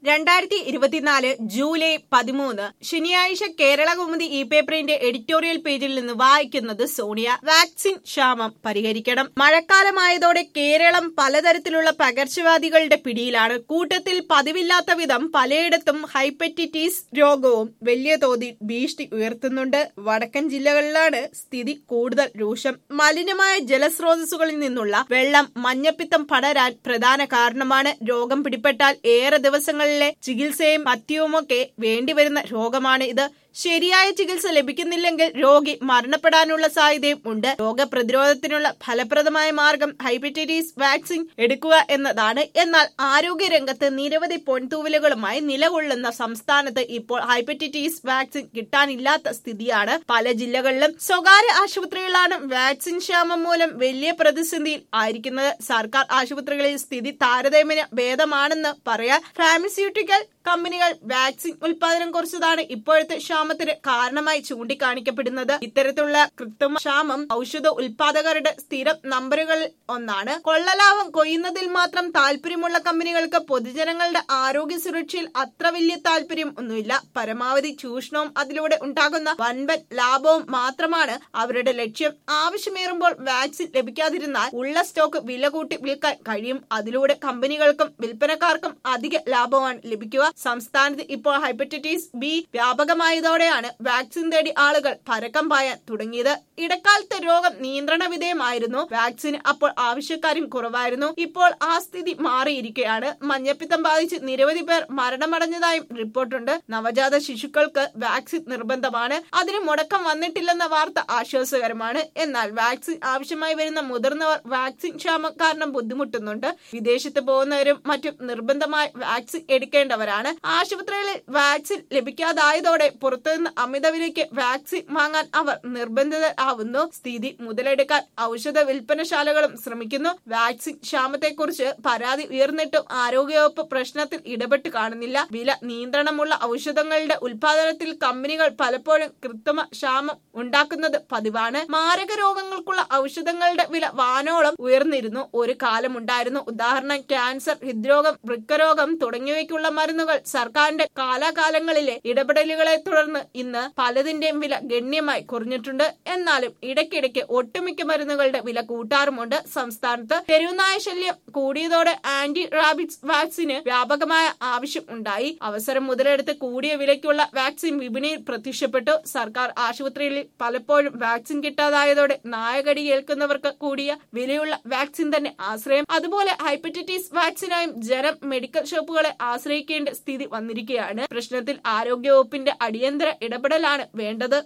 രണ്ടായിരത്തി ഇരുപത്തിനാല് ജൂലൈ പതിമൂന്ന് ശനിയാഴ്ച കേരള കൗമുദി ഇ പേപ്പറിന്റെ എഡിറ്റോറിയൽ പേജിൽ നിന്ന് വായിക്കുന്നത് സോണിയ വാക്സിൻ ക്ഷാമം പരിഹരിക്കണം മഴക്കാലമായതോടെ കേരളം പലതരത്തിലുള്ള പകർച്ചവ്യാധികളുടെ പിടിയിലാണ് കൂട്ടത്തിൽ പതിവില്ലാത്ത വിധം പലയിടത്തും ഹൈപ്പറ്റൈറ്റിസ് രോഗവും വലിയ തോതിൽ ഭീഷണി ഉയർത്തുന്നുണ്ട് വടക്കൻ ജില്ലകളിലാണ് സ്ഥിതി കൂടുതൽ രൂക്ഷം മലിനമായ ജലസ്രോതസ്സുകളിൽ നിന്നുള്ള വെള്ളം മഞ്ഞപ്പിത്തം പടരാൻ പ്രധാന കാരണമാണ് രോഗം പിടിപെട്ടാൽ ഏറെ ദിവസങ്ങളിലെ ചികിത്സയും പഥ്യവുമൊക്കെ വേണ്ടിവരുന്ന രോഗമാണ് ഇത് ശരിയായ ചികിത്സ ലഭിക്കുന്നില്ലെങ്കിൽ രോഗി മരണപ്പെടാനുള്ള സാധ്യതയും ഉണ്ട് രോഗപ്രതിരോധത്തിനുള്ള ഫലപ്രദമായ മാർഗം ഹൈപ്പറ്റൈറ്റിസ് വാക്സിൻ എടുക്കുക എന്നതാണ് എന്നാൽ ആരോഗ്യ രംഗത്ത് നിരവധി പൊൻതൂവലുകളുമായി നിലകൊള്ളുന്ന സംസ്ഥാനത്ത് ഇപ്പോൾ ഹൈപ്പറ്റൈറ്റിസ് വാക്സിൻ കിട്ടാനില്ലാത്ത സ്ഥിതിയാണ് പല ജില്ലകളിലും സ്വകാര്യ ആശുപത്രികളാണ് വാക്സിൻ ക്ഷാമം മൂലം വലിയ പ്രതിസന്ധിയിൽ ആയിരിക്കുന്നത് സർക്കാർ ആശുപത്രികളിൽ സ്ഥിതി താരതമ്യേന ഭേദമാണെന്ന് പറയാൻ ഫാർമസ്യൂട്ടിക്കൽ കമ്പനികൾ വാക്സിൻ ഉൽപാദനം കുറച്ചതാണ് ഇപ്പോഴത്തെ ക്ഷാമത്തിന് കാരണമായി ചൂണ്ടിക്കാണിക്കപ്പെടുന്നത് ഇത്തരത്തിലുള്ള കൃത്രിമ ക്ഷാമം ഔഷധ ഉൽപാദകരുടെ സ്ഥിരം നമ്പറുകളിൽ ഒന്നാണ് കൊള്ളലാഭം കൊയ്യുന്നതിൽ മാത്രം താല്പര്യമുള്ള കമ്പനികൾക്ക് പൊതുജനങ്ങളുടെ ആരോഗ്യ സുരക്ഷയിൽ അത്ര വലിയ താല്പര്യം ഒന്നുമില്ല പരമാവധി ചൂഷണവും അതിലൂടെ ഉണ്ടാകുന്ന വൻപൻ ലാഭവും മാത്രമാണ് അവരുടെ ലക്ഷ്യം ആവശ്യമേറുമ്പോൾ വാക്സിൻ ലഭിക്കാതിരുന്നാൽ ഉള്ള സ്റ്റോക്ക് വില കൂട്ടി വിൽക്കാൻ കഴിയും അതിലൂടെ കമ്പനികൾക്കും വിൽപ്പനക്കാർക്കും അധിക ലാഭമാണ് ലഭിക്കുക സംസ്ഥാനത്ത് ഇപ്പോൾ ഹൈപ്പറ്റൈറ്റിസ് ബി വ്യാപകമായതോടെയാണ് വാക്സിൻ തേടി ആളുകൾ പരക്കം പായാൻ തുടങ്ങിയത് ഇടക്കാലത്തെ രോഗം നിയന്ത്രണ വിധേയമായിരുന്നു വാക്സിന് അപ്പോൾ ആവശ്യക്കാരും കുറവായിരുന്നു ഇപ്പോൾ ആ സ്ഥിതി മാറിയിരിക്കുകയാണ് മഞ്ഞപ്പിത്തം ബാധിച്ച് നിരവധി പേർ മരണമടഞ്ഞതായും റിപ്പോർട്ടുണ്ട് നവജാത ശിശുക്കൾക്ക് വാക്സിൻ നിർബന്ധമാണ് അതിന് മുടക്കം വന്നിട്ടില്ലെന്ന വാർത്ത ആശ്വാസകരമാണ് എന്നാൽ വാക്സിൻ ആവശ്യമായി വരുന്ന മുതിർന്നവർ വാക്സിൻ ക്ഷാമം കാരണം ബുദ്ധിമുട്ടുന്നുണ്ട് വിദേശത്ത് പോകുന്നവരും മറ്റും നിർബന്ധമായി വാക്സിൻ എടുക്കേണ്ടവരാണ് ആശുപത്രികളിൽ വാക്സിൻ ലഭിക്കാതായതോടെ പുറത്തുനിന്ന് അമിത വിലയ്ക്ക് വാക്സിൻ വാങ്ങാൻ അവർ നിർബന്ധിതരാവുന്നു സ്ഥിതി മുതലെടുക്കാൻ ഔഷധ വിൽപ്പനശാലകളും ശ്രമിക്കുന്നു വാക്സിൻ ക്ഷാമത്തെക്കുറിച്ച് പരാതി ഉയർന്നിട്ടും ആരോഗ്യവകുപ്പ് പ്രശ്നത്തിൽ ഇടപെട്ട് കാണുന്നില്ല വില നിയന്ത്രണമുള്ള ഔഷധങ്ങളുടെ ഉൽപാദനത്തിൽ കമ്പനികൾ പലപ്പോഴും കൃത്രിമ ക്ഷാമം ഉണ്ടാക്കുന്നത് പതിവാണ് മാരക രോഗങ്ങൾക്കുള്ള ഔഷധങ്ങളുടെ വില വാനോളം ഉയർന്നിരുന്നു ഒരു കാലമുണ്ടായിരുന്നു ഉദാഹരണം ക്യാൻസർ ഹൃദ്രോഗം വൃക്കരോഗം തുടങ്ങിയവയ്ക്കുള്ള മരുന്നുകൾ സർക്കാരിന്റെ കാലാകാലങ്ങളിലെ ഇടപെടലുകളെ തുടർന്ന് ഇന്ന് പലതിന്റെയും വില ഗണ്യമായി കുറഞ്ഞിട്ടുണ്ട് എന്നാലും ഇടയ്ക്കിടയ്ക്ക് ഒട്ടുമിക്ക മരുന്നുകളുടെ വില കൂട്ടാറുമുണ്ട് സംസ്ഥാനത്ത് തെരുവുനായ ശല്യം കൂടിയതോടെ ആന്റി റാബിറ്റ്സ് വാക്സിന് വ്യാപകമായ ആവശ്യം ഉണ്ടായി അവസരം മുതലെടുത്ത് കൂടിയ വിലയ്ക്കുള്ള വാക്സിൻ വിപണിയിൽ പ്രത്യക്ഷപ്പെട്ടു സർക്കാർ ആശുപത്രിയിൽ പലപ്പോഴും വാക്സിൻ കിട്ടാതായതോടെ നായകടി ഏൽക്കുന്നവർക്ക് കൂടിയ വിലയുള്ള വാക്സിൻ തന്നെ ആശ്രയം അതുപോലെ ഹൈപ്പറ്റൈറ്റിസ് വാക്സിനായും ജനം മെഡിക്കൽ ഷോപ്പുകളെ ആശ്രയിക്കേണ്ട സ്ഥിതി വന്നിരിക്കുകയാണ് പ്രശ്നത്തിൽ ആരോഗ്യവകുപ്പിന്റെ അടിയന്തര ഇടപെടലാണ് വേണ്ടത്